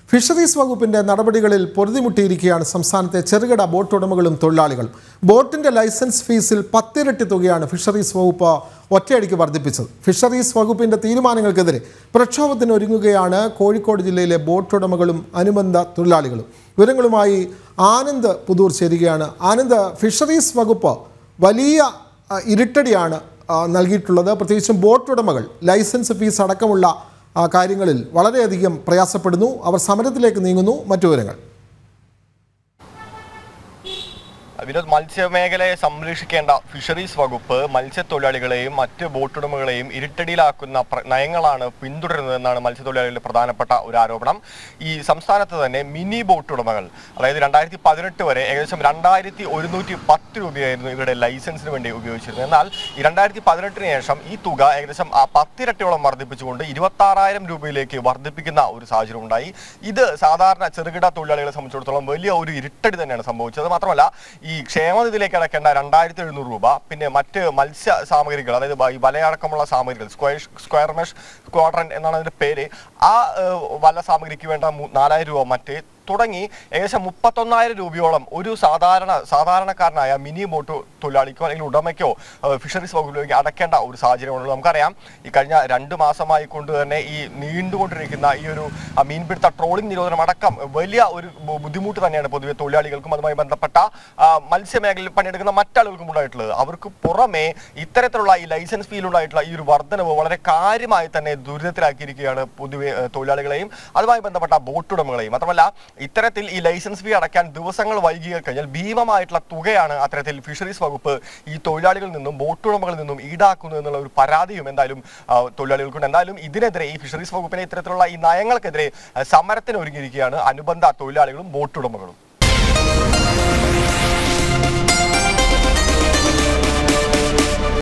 fisheries വകുപ്പിന്റെ നടപടികളിൽ പൊറുതിമുട്ടിയിരിക്കുകയാണ് സംസ്ഥാനത്തെ ചെറുകിട ബോട്ട് ഉടമകളും തൊഴിലാളികളും ബോട്ടിന്റെ ലൈസൻസ് ഫീസിൽ പത്തിരട്ടി തുകയാണ് ഫിഷറീസ് വകുപ്പ് ഒറ്റയടിക്ക് വർദ്ധിപ്പിച്ചത് ഫിഷറീസ് വകുപ്പിന്റെ തീരുമാനങ്ങൾക്കെതിരെ പ്രക്ഷോഭത്തിന് ഒരുങ്ങുകയാണ് കോഴിക്കോട് ജില്ലയിലെ ബോട്ട് ഉടമകളും അനുബന്ധ തൊഴിലാളികളും വിവരങ്ങളുമായി ആനന്ദ് പുതൂർ ചേരുകയാണ് ആനന്ദ് ഫിഷറീസ് വകുപ്പ് വലിയ ആ, ഇരുട്ടടിയാണ് ആ, നൽകിയിട്ടുള്ളത് പ്രത്യേകിച്ചും ബോട്ട് ഉടമകൾ ലൈസൻസ് ഫീസ് അടക്കമുള്ള ആ, കാര്യങ്ങളിൽ വളരെയധികം പ്രയാസപ്പെടുന്നു അവർ സമരത്തിലേക്ക് നീങ്ങുന്നു മറ്റു വിവരങ്ങൾ വിനോദ് മത്സ്യമേഖലയെ സംരക്ഷിക്കേണ്ട ഫിഷറീസ് വകുപ്പ് മത്സ്യത്തൊഴിലാളികളെയും മറ്റ് ബോട്ടുടമകളെയും ഇരുട്ടടിയിലാക്കുന്ന പ്ര- നയങ്ങളാണ് പിന്തുടരുന്നതെന്നാണ് മത്സ്യത്തൊഴിലാളികളുടെ പ്രധാനപ്പെട്ട ഒരു ആരോപണം ഈ സംസ്ഥാനത്ത് തന്നെ മിനി ബോട്ട് ഉടമകൾ അതായത് രണ്ടായിരത്തി പതിനെട്ട് വരെ ഏകദേശം രണ്ടായിരത്തി ഒരുന്നൂറ്റി പത്ത് രൂപയായിരുന്നു ഇവരുടെ ലൈസൻസിന് വേണ്ടി ഉപയോഗിച്ചിരുന്നത് എന്നാൽ ഈ രണ്ടായിരത്തി പതിനെട്ടിന് ശേഷം ഈ തുക ഏകദേശം ആ പത്തിരട്ടിയോളം വർദ്ധിപ്പിച്ചുകൊണ്ട് ഇരുപത്തി ആറായിരം രൂപയിലേക്ക് വർദ്ധിപ്പിക്കുന്ന ഒരു സാഹചര്യം ഉണ്ടായി ഇത് സാധാരണ ചെറുകിട തൊഴിലാളികളെ സംബന്ധിച്ചിടത്തോളം വലിയ ഒരു ഇരുട്ടടി തന്നെയാണ് സംഭവിച്ചത് മാത്രമല്ല ഈ ക്ഷേമനിധിയിലേക്ക് അടക്കേണ്ട രണ്ടായിരത്തി എഴുന്നൂറ് രൂപ പിന്നെ മറ്റ് മത്സ്യ സാമഗ്രികൾ അതായത് ഈ വലയടക്കമുള്ള സാമഗ്രികൾ സ്ക്വയർ സ്ക്വയർ മെഷ് സ്ക്വാഡ്രൻ എന്നാണ് അതിന്റെ പേര് ആ ഏഹ്, വല സാമഗ്രിക്ക് വേണ്ട മു- നാലായിരം രൂപ മറ്റ് തുടങ്ങി ഏകദേശം മുപ്പത്തൊന്നായിരം രൂപയോളം ഒരു സാധാരണ സാധാരണക്കാരനായ മിനി ബോട്ട് തൊഴിലാളിക്കോ അല്ലെങ്കിൽ ഉടമയ്ക്കോ ഏഹ്, ഫിഷറീസ് വകുപ്പിലേക്ക് അടക്കേണ്ട ഒരു സാഹചര്യമുള്ളത് നമുക്കറിയാം ഈ കഴിഞ്ഞ രണ്ട് മാസമായി കൊണ്ട് തന്നെ ഈ നീണ്ടുകൊണ്ടിരിക്കുന്ന ഈ ഒരു ആ, മീൻപിടുത്ത ട്രോളിംഗ് നിരോധനം അടക്കം വലിയ ഒരു ബു- ബുദ്ധിമുട്ട് തന്നെയാണ് പൊതുവെ തൊഴിലാളികൾക്കും അതുമായി ബന്ധപ്പെട്ട ആ, മത്സ്യമേഖലയിൽ പണിയെടുക്കുന്ന മറ്റാളുകൾക്കും ഉണ്ടായിട്ടുള്ളത് അവർക്ക് പുറമെ ഇത്തരത്തിലുള്ള ഈ ലൈസൻസ് ഫീലുണ്ടായിട്ടുള്ള ഈ ഒരു വർധനവ് വളരെ കാര്യമായി തന്നെ ദുരിതത്തിലാക്കിയിരിക്കുകയാണ് പൊതുവെ ഏഹ്, തൊഴിലാളികളെയും അതുമായി ബന്ധപ്പെട്ട ബോട്ടുടമകളെയും മാത്രമല്ല ഇത്തരത്തിൽ ഈ ലൈസൻസ് ഫീ അടയ്ക്കാൻ ദിവസങ്ങൾ വൈകി കഴിഞ്ഞാൽ ഭീമമായിട്ടുള്ള തുകയാണ് അത്തരത്തിൽ ഫിഷറീസ് വകുപ്പ് ഈ തൊഴിലാളികളിൽ നിന്നും ബോട്ടുടമകളിൽ നിന്നും ഈടാക്കുന്നു എന്നുള്ള ഒരു പരാതിയും എന്തായാലും ആ, തൊഴിലാളികൾക്കുണ്ട് എന്തായാലും ഇതിനെതിരെ ഈ ഫിഷറീസ് വകുപ്പിനെ ഇത്തരത്തിലുള്ള ഈ നയങ്ങൾക്കെതിരെ ആ, സമരത്തിന് ഒരുങ്ങിയിരിക്കുകയാണ് അനുബന്ധ തൊഴിലാളികളും ബോട്ടുടമകളും